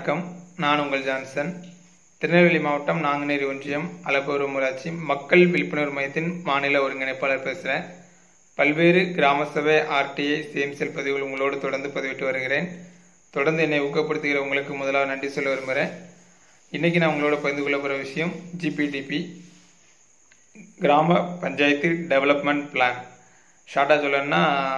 வணக்கம் நான் உங்கள் ஜான்சன் திருநெல்வேலி மாவட்டம் நாங்குநேரி ஒன்றியம் அலப்பூர் ஊராட்சி மக்கள் விழிப்புணர்வு மையத்தின் மாநில ஒருங்கிணைப்பாளர் பேசுகிறேன் பல்வேறு கிராம சபை ஆர்டிஐ சிஎம்செல் பதிவுகள் உங்களோடு தொடர்ந்து பதிவிட்டு வருகிறேன் தொடர்ந்து என்னை ஊக்கப்படுத்துகிற உங்களுக்கு முதலாவது நன்றி சொல்ல விரும்புகிறேன் இன்னைக்கு நான் உங்களோட பகிர்ந்து கொள்ள போகிற விஷயம் ஜிபிடிபி கிராம பஞ்சாயத்து டெவலப்மெண்ட் பிளான் ஷார்ட்டாக சொல்லணும்னா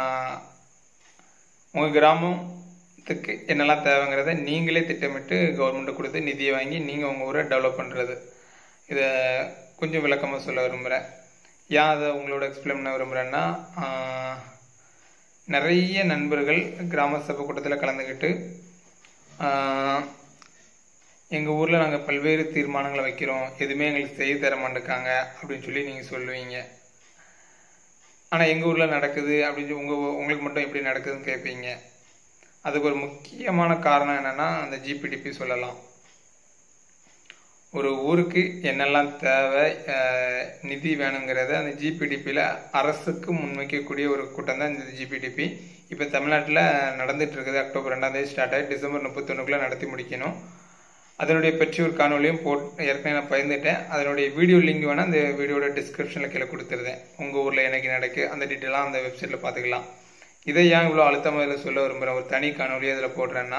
உங்கள் கிராமத்துக்கு என்னெல்லாம் தேவைங்கிறத நீங்களே திட்டமிட்டு கவர்மெண்ட்டு கொடுத்து நிதியை வாங்கி நீங்கள் உங்கள் ஊரை டெவலப் பண்ணுறது இதை கொஞ்சம் விளக்கமாக சொல்ல விரும்புகிறேன் ஏன் அதை உங்களோட எக்ஸ்பிளைன் பண்ண விரும்புகிறேன்னா ஆஹ், நிறைய நண்பர்கள் கிராம சபை கூட்டத்தில் கலந்துக்கிட்டு எங்கள் ஊரில் நாங்கள் பல்வேறு தீர்மானங்களை வைக்கிறோம் எதுவுமே எங்களுக்கு செய்து தர மாட்டேங்காங்க அப்படின்னு சொல்லி நீங்கள் சொல்லுவீங்க ஆனால் எங்கள் ஊரில் நடக்குது அப்படின்னு சொல்லி உங்கள் உங்களுக்கு மட்டும் எப்படி நடக்குதுன்னு கேட்பீங்க அதுக்கு ஒரு முக்கியமான காரணம் என்னென்னா அந்த ஜிபிடிபி சொல்லலாம் ஒரு ஊருக்கு என்னெல்லாம் தேவை அஹ், நிதி வேணுங்கிறத அந்த ஜிபிடிபியில் அரசுக்கு முன்வைக்கக்கூடிய ஒரு கூட்டம் தான் இந்த ஜிபிடிபி இப்போ தமிழ்நாட்டில் நடந்துட்டு இருக்குது அக்டோபர் ரெண்டாம் தேதி ஸ்டார்ட் ஆகி டிசம்பர் முப்பத்தொன்னுக்குள்ளே நடத்தி முடிக்கணும் அதனுடைய பெற்றோர் காணொலியும் போட் ஏற்கனவே நான் பயந்துட்டேன் அதனுடைய வீடியோ லிங்க் வேணால் அந்த வீடியோட டிஸ்கிரிப்ஷனில் கீழே கொடுத்துருந்தேன் உங்கள் ஊரில் எனக்கு நடக்கு அந்த டீட்டெயிலாக அந்த வெப்சைட்டில் பார்த்துக்கலாம் இதை ஏன் இவ்வளோ அழுத்தமாக இதில் சொல்ல விரும்புகிறேன் ஒரு தனி காணொலி அதில் போடுறேன்னா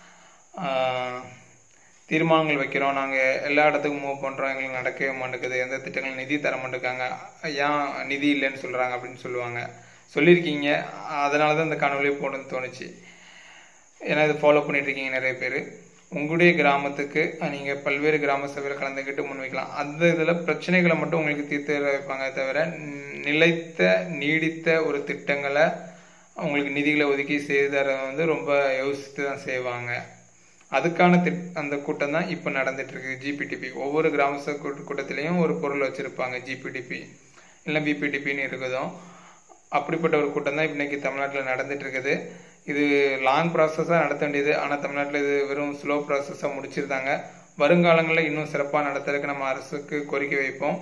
ஆஹ், தீர்மானங்கள் வைக்கிறோம் நாங்கள் எல்லா இடத்துக்கும் மூவ் பண்ணுறோம் எங்களுக்கு நடக்கவே மாட்டேங்குது எந்த திட்டங்களும் நிதி தர மாட்டேங்காங்க ஏன் நிதி இல்லைன்னு சொல்கிறாங்க அப்படின்னு சொல்லுவாங்க சொல்லியிருக்கீங்க அதனால தான் இந்த காணொலியை போடணும்னு தோணுச்சு ஏன்னா இது ஃபாலோ பண்ணிட்டு இருக்கீங்க நிறைய பேர் உங்களுடைய கிராமத்துக்கு நீங்கள் பல்வேறு கிராம சபையில் கலந்துக்கிட்டு முன்வைக்கலாம் அந்த இதில் பிரச்சனைகளை மட்டும் உங்களுக்கு தீர்த்து வைப்பாங்க தவிர ந- நிலைத்த நீடித்த ஒரு திட்டங்களை உங்களுக்கு நிதிகளை ஒதுக்கி செய்து தர வந்து ரொம்ப யோசித்து தான் செய்வாங்க அதுக்கான திட் அந்த கூட்டம் தான் இப்போ நடந்துட்டு இருக்கு ஜிபிடிபி ஒவ்வொரு கிராம சபை கூட்ட- கூட்டத்திலையும் ஒரு பொருள் வச்சிருப்பாங்க ஜிபிடிபி இல்லை பிபிடிபின்னு இருக்குதும் அப்படிப்பட்ட ஒரு கூட்டம் தான் இன்னைக்கு தமிழ்நாட்டில் நடந்துட்டு இருக்குது இது லாங் ப்ராசஸாக நடத்த வேண்டியது ஆனால் தமிழ்நாட்டில் இது வெறும் ஸ்லோ ப்ராசஸாக முடிச்சிருந்தாங்க வருங்காலங்களில் இன்னும் சிறப்பாக நடத்துறதுக்கு நம்ம அரசுக்கு கோரிக்கை வைப்போம்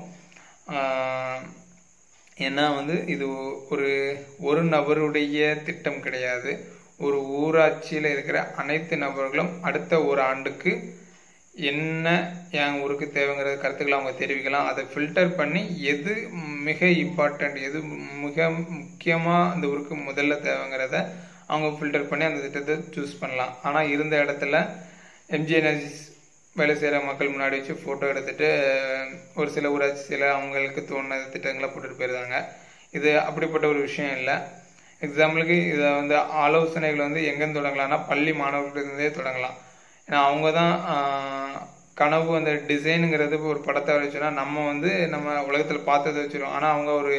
ஆஹ், ஏன்னா வந்து இது ஒரு ஒரு நபருடைய திட்டம் கிடையாது ஒரு ஊராட்சியில் இருக்கிற அனைத்து நபர்களும் அடுத்த ஒரு ஆண்டுக்கு என்ன என் ஊருக்கு தேவைங்கிற கருத்துக்களை அவங்க தெரிவிக்கலாம் அதை ஃபில்டர் பண்ணி எது மிக இம்பார்ட்டண்ட் எது மிக முக்கியமாக அந்த ஊருக்கு முதல்ல தேவைங்கிறத அவங்க ஃபில்டர் பண்ணி அந்த திட்டத்தை சூஸ் பண்ணலாம் ஆனால் இருந்த இடத்துல எம்ஜி எனர்ஜிஸ் வேலை செய்கிற மக்கள் முன்னாடி வச்சு ஃபோட்டோ எடுத்துட்டு ஒரு சில ஊராட்சியில் அவங்களுக்கு தோணுன திட்டங்களை போட்டுட்டு போயிருந்தாங்க இது அப்படிப்பட்ட ஒரு விஷயம் இல்லை எக்ஸாம்பிளுக்கு இதை வந்து ஆலோசனைகள் வந்து எங்கேருந்து தொடங்கலாம்னா பள்ளி மாணவர்களிருந்தே தொடங்கலாம் ஏன்னா அவங்க தான் ஆஹ், கனவு அந்த டிசைனுங்கிறது ஒரு படத்தை வரைச்சோன்னா நம்ம வந்து நம்ம உலகத்தில் பார்த்ததை வச்சிருவோம் ஆனால் அவங்க ஒரு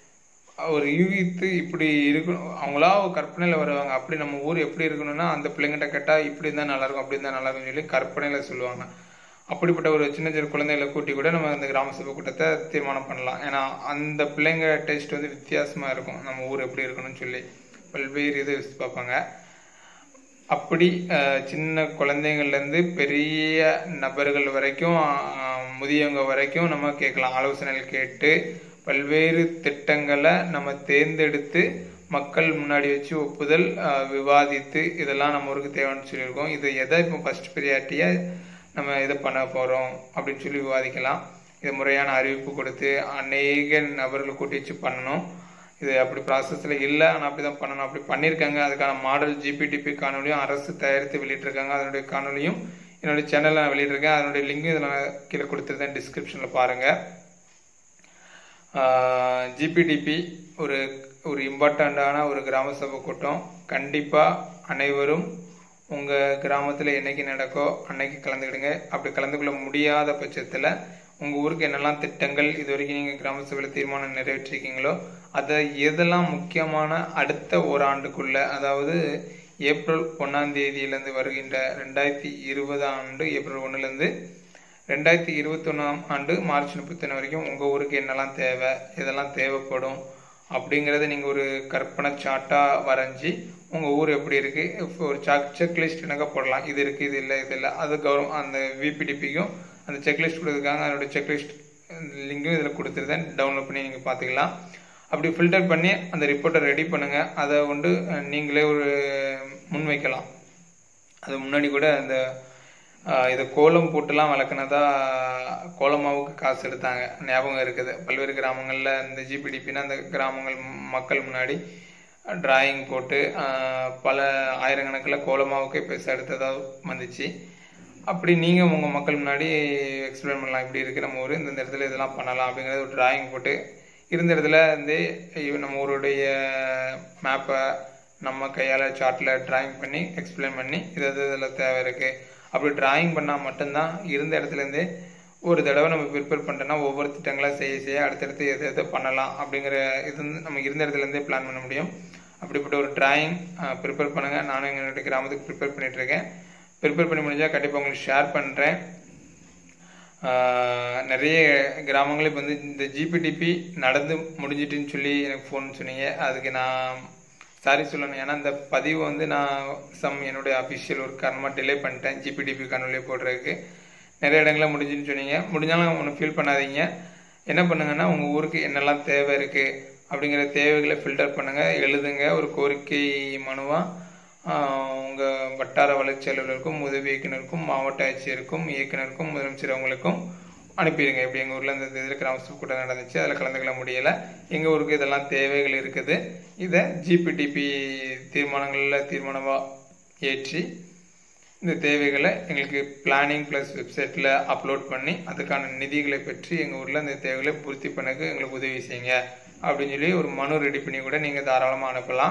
ஒரு யூகித்து இப்படி இருக்கணும் அவங்களா ஒரு கற்பனையில் வருவாங்க அப்படி நம்ம ஊர் எப்படி இருக்கணும்னா அந்த பிள்ளைங்கிட்ட கேட்டால் இப்படி இருந்தால் நல்லா இருக்கும் அப்படி இருந்தால் நல்லா இருக்கும்னு சொல்லி கற்பனையில் சொல்லுவாங்க அப்படிப்பட்ட ஒரு சின்ன சின்ன குழந்தைகளை கூட்டி கூட நம்ம இந்த கிராம சபை கூட்டத்தை தீர்மானம் பண்ணலாம் ஏன்னா அந்த பிள்ளைங்க டேஸ்ட் வந்து வித்தியாசமாக இருக்கும் நம்ம ஊர் எப்படி இருக்கணும்னு சொல்லி பல்வேறு இது யோசிச்சு பார்ப்பாங்க அப்படி அஹ், சின்ன குழந்தைங்கள்லேருந்து பெரிய நபர்கள் வரைக்கும் அஹ், முதியவங்க வரைக்கும் நம்ம கேட்கலாம் ஆலோசனைகள் கேட்டு பல்வேறு திட்டங்களை நம்ம தேர்ந்தெடுத்து மக்கள் முன்னாடி வச்சு ஒப்புதல் அஹ், விவாதித்து இதெல்லாம் நம்ம ஊருக்கு தேவைன்னு சொல்லியிருக்கோம் இது எதை இப்போ ஃபர்ஸ்ட் ப்ரியாரிட்டியாக நம்ம இதை பண்ண போகிறோம் அப்படின்னு சொல்லி விவாதிக்கலாம் இது முறையான அறிவிப்பு கொடுத்து அநேக நபர்களை கூட்டி வச்சு பண்ணணும் இது அப்படி ப்ராசஸில் இல்லை ஆனால் அப்படி தான் பண்ணணும் அப்படி பண்ணியிருக்காங்க அதுக்கான மாடல் ஜிபிடிபி காணொலியும் அரசு தயாரித்து வெளியிட்டிருக்காங்க அதனுடைய காணொலியும் என்னுடைய சேனலில் நான் வெளியிட்டிருக்கேன் அதனுடைய லிங்கும் இதில் நான் கீழே கொடுத்துருந்தேன் டிஸ்கிரிப்ஷனில் பாருங்கள் ஜிபிடிபி ஒரு ஒரு இம்பார்ட்டண்ட்டான ஒரு கிராம சபை கூட்டம் கண்டிப்பாக அனைவரும் உங்கள் கிராமத்தில் என்னைக்கு நடக்கோ அன்னைக்கு கலந்துக்கிடுங்க அப்படி கலந்து கொள்ள முடியாத பட்சத்தில் உங்கள் ஊருக்கு என்னெல்லாம் திட்டங்கள் இது வரைக்கும் நீங்கள் கிராம சபையில் தீர்மானம் நிறைவேற்றிருக்கீங்களோ அதை எதெல்லாம் முக்கியமான அடுத்த ஒரு ஆண்டுக்குள்ள அதாவது ஏப்ரல் ஒன்றாம் தேதியிலேருந்து வருகின்ற ரெண்டாயிரத்தி இருபது ஆண்டு ஏப்ரல் ஒன்றுலேருந்து ரெண்டாயிரத்தி இருபத்தொன்னாம் ஆண்டு மார்ச் முப்பத்தொன்று வரைக்கும் உங்கள் ஊருக்கு என்னெல்லாம் தேவை இதெல்லாம் தேவைப்படும் அப்படிங்கிறத நீங்கள் ஒரு கற்பனை சார்ட்டாக வரைஞ்சி உங்கள் ஊர் எப்படி இருக்குது ஒரு சாக் செக்லிஸ்ட் எனக்கு போடலாம் இது இருக்குது இது இல்லை இது இல்லை அது கவர்மெண்ட் அந்த விபிடிபிக்கும் அந்த செக்லிஸ்ட் கொடுத்துருக்காங்க அதனுடைய செக்லிஸ்ட் லிங்கும் இதில் கொடுத்துருந்தேன் டவுன்லோட் பண்ணி நீங்கள் பார்த்துக்கலாம் அப்படி ஃபில்டர் பண்ணி அந்த ரிப்போர்ட்டை ரெடி பண்ணுங்கள் அதை கொண்டு அஹ், நீங்களே ஒரு முன்வைக்கலாம் அது முன்னாடி கூட அந்த ஆஹ் இதை கோலம் போட்டுலாம் வளர்க்குனதா கோலமாவுக்கு காசு எடுத்தாங்க ஞாபகம் இருக்குது பல்வேறு கிராமங்களில் இந்த ஜிபிடிபின்னா அந்த கிராமங்கள் மக்கள் முன்னாடி டிராயிங் போட்டு ஆஹ் பல ஆயிரக்கணக்கில் கோலமாவுக்கே பைசா எடுத்ததாக வந்துச்சு அப்படி நீங்கள் உங்கள் மக்கள் முன்னாடி எக்ஸ்பிளைன் பண்ணலாம் இப்படி இருக்கு நம்ம ஊர் இந்த இடத்துல இதெல்லாம் பண்ணலாம் அப்படிங்கிறது ஒரு டிராயிங் போட்டு இருந்த இடத்துல வந்து இவ- நம்ம ஊருடைய மேப்பை நம்ம கையால் சார்ட்டில் டிராயிங் பண்ணி எக்ஸ்பிளைன் பண்ணி இது இது இதில் தேவை இருக்குது அப்படி டிராயிங் பண்ணால் மட்டும்தான் இருந்த இடத்துலேருந்தே ஒரு தடவை நம்ம ப்ரிப்பேர் பண்ணிட்டோம்னா ஒவ்வொரு திட்டங்களா செய்ய செய்ய அடுத்தடுத்து எது எது பண்ணலாம் அப்படிங்கிற இது வந்து நம்ம இருந்த இடத்துலேருந்தே பிளான் பண்ண முடியும் அப்படிப்பட்ட ஒரு டிராயிங் ப்ரிப்பேர் பண்ணுங்கள் நானும் எங்களுடைய கிராமத்துக்கு ப்ரிப்பேர் பண்ணிட்டு இருக்கேன் ப்ரிப்பேர் பண்ணி முடிஞ்சால் கண்டிப்பாக உங்களுக்கு ஷேர் பண்ணுறேன் நிறைய கிராமங்கள் இப்போ வந்து இந்த ஜிபிடிபி நடந்து முடிஞ்சிட்டுன்னு சொல்லி எனக்கு ஃபோன் சொன்னீங்க அதுக்கு நான் சாரி சொல்லணும் ஏன்னா இந்த பதிவு வந்து நான் சம் என்னுடைய அஃபிஷியல் ஒர்க் காரணமாக டிலே பண்ணிட்டேன் ஜிபிடிபி காணொலி போடுறதுக்கு நிறைய இடங்களில் முடிஞ்சுன்னு சொன்னீங்க முடிஞ்சாலும் ஒன்றும் ஃபீல் பண்ணாதீங்க என்ன பண்ணுங்கன்னா உங்கள் ஊருக்கு என்னெல்லாம் தேவை இருக்குது அப்படிங்கிற தேவைகளை ஃபில்டர் பண்ணுங்கள் எழுதுங்க ஒரு கோரிக்கை மனுவாக உங்கள் வட்டார வளர்ச்சி அலுவலருக்கும் உதவி இயக்குனருக்கும் மாவட்ட ஆட்சியருக்கும் இயக்குனருக்கும் முதலமைச்சர் அவங்களுக்கும் அனுப்பிடுங்க இப்படி எங்கள் ஊரில் இந்த இதில் கிராம சபை கூட்டம் நடந்துச்சு அதில் கலந்துக்கல முடியலை எங்கள் ஊருக்கு இதெல்லாம் தேவைகள் இருக்குது இதை ஜிபிடிபி தீர்மானங்களில் தீர்மானமாக ஏற்றி இந்த தேவைகளை எங்களுக்கு பிளானிங் ப்ளஸ் வெப்சைட்டில் அப்லோட் பண்ணி அதுக்கான நிதிகளை பெற்று எங்கள் ஊரில் இந்த தேவைகளை பூர்த்தி பண்ணக்கு எங்களுக்கு உதவி செய்யுங்க அப்படின்னு சொல்லி ஒரு மனு ரெடி பண்ணி கூட நீங்கள் தாராளமாக அனுப்பலாம்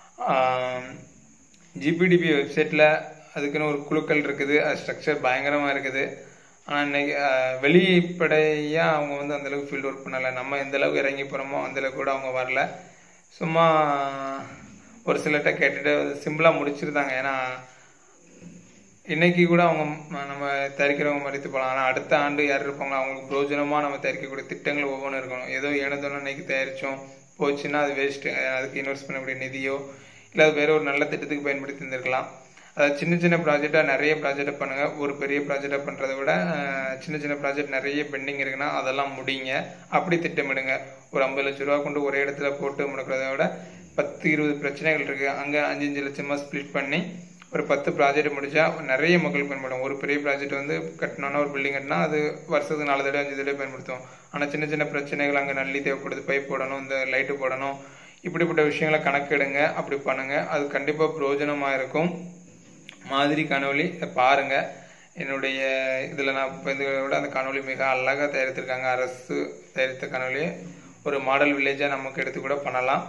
ஜிபிடிபி வெப்சைட்டில் அதுக்குன்னு ஒரு குழுக்கள் இருக்குது அது ஸ்ட்ரக்சர் பயங்கரமாக இருக்குது ஆனால் இன்னைக்கு அஹ், வெளிப்படையாக அவங்க வந்து அந்தளவுக்கு ஃபீல்ட் ஒர்க் பண்ணலை நம்ம எந்த அளவுக்கு இறங்கி போகிறோமோ அந்தளவுக்கு கூட அவங்க வரல சும்மா ஒரு சிலர்கிட்ட கேட்டுட்டு சிம்பிளாக முடிச்சிருந்தாங்க ஏன்னா இன்னைக்கு கூட அவங்க ம- நம்ம தயாரிக்கிறவங்க மறித்து போகலாம் ஆனால் அடுத்த ஆண்டு யார் இருப்பாங்க அவங்களுக்கு பிரயோஜனமாக நம்ம தயாரிக்கக்கூடிய திட்டங்கள் ஒவ்வொன்றும் இருக்கணும் ஏதோ எனதோன்னு இன்னைக்கு தயாரித்தோம் போச்சுன்னா அது வேஸ்ட்டு அதுக்கு இன்வெஸ்ட் பண்ணக்கூடிய நிதியோ இல்லை அது வேற ஒரு நல்ல திட்டத்துக்கு பயன்படுத்தி இருந்திருக்கலாம் அதாவது சின்ன சின்ன ப்ராஜெக்டாக நிறைய ப்ராஜெக்டை பண்ணுங்கள் ஒரு பெரிய ப்ராஜெக்டாக பண்ணுறதை விட அஹ், சின்ன சின்ன ப்ராஜெக்ட் நிறைய பெண்டிங் இருக்குன்னா அதெல்லாம் முடிங்க அப்படி திட்டமிடுங்க ஒரு ஐம்பது லட்ச ரூபா கொண்டு ஒரே இடத்துல போட்டு முடக்கிறத விட பத்து இருபது பிரச்சனைகள் இருக்குது அங்கே அஞ்சு அஞ்சு லட்சமாக ஸ்ப்ளிட் பண்ணி ஒரு பத்து ப்ராஜெக்ட் முடிச்சா நிறைய மக்கள் பயன்படும் ஒரு பெரிய ப்ராஜெக்ட் வந்து கட்டணும்னா ஒரு பில்டிங் கட்டினா அது வருஷத்துக்கு நாலு தடவை அஞ்சு தடவை பயன்படுத்தும் ஆனால் சின்ன சின்ன பிரச்சனைகள் அங்கே நல்லி தேவைப்படுது பைப் போடணும் இந்த லைட்டு போடணும் இப்படிப்பட்ட விஷயங்களை கணக்கெடுங்க அப்படி பண்ணுங்க அது கண்டிப்பாக பிரயோஜனமாக இருக்கும் மாதிரி காணொளி பாருங்க என்னுடைய இதில் நான் இப்போ இதை விட அந்த காணொளி மிக அழகாக தயாரித்திருக்காங்க அரசு தயாரித்த காணொளி ஒரு மாடல் வில்லேஜாக நமக்கு எடுத்து கூட பண்ணலாம்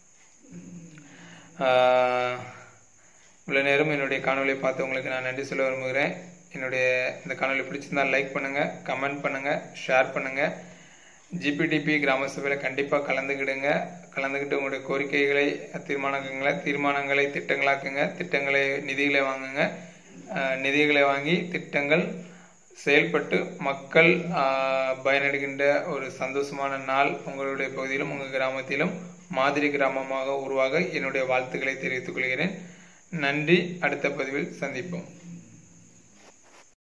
ஆஹ் இவ்வளோ நேரம் என்னுடைய காணொளியை பார்த்தவங்களுக்கு நான் நன்றி சொல்ல விரும்புகிறேன் என்னுடைய இந்த காணொளி பிடிச்சிருந்தா லைக் பண்ணுங்கள் கமெண்ட் பண்ணுங்கள் ஷேர் பண்ணுங்கள் ஜிபிடிபி கிராம சபையில் கண்டிப்பாக கலந்துக்கிடுங்க கலந்துக்கிட்டு உங்களுடைய கோரிக்கைகளை தீர்மானங்களை தீர்மானங்களை திட்டங்களாக்குங்க திட்டங்களை நிதிகளை வாங்குங்க அஹ், நிதிகளை வாங்கி திட்டங்கள் செயல்பட்டு மக்கள் ஆஹ், பயனடைகின்ற ஒரு சந்தோஷமான நாள் உங்களுடைய பகுதியிலும் உங்கள் கிராமத்திலும் மாதிரி கிராமமாக உருவாக என்னுடைய வாழ்த்துக்களை தெரிவித்துக் கொள்கிறேன் நன்றி அடுத்த பதிவில் சந்திப்போம்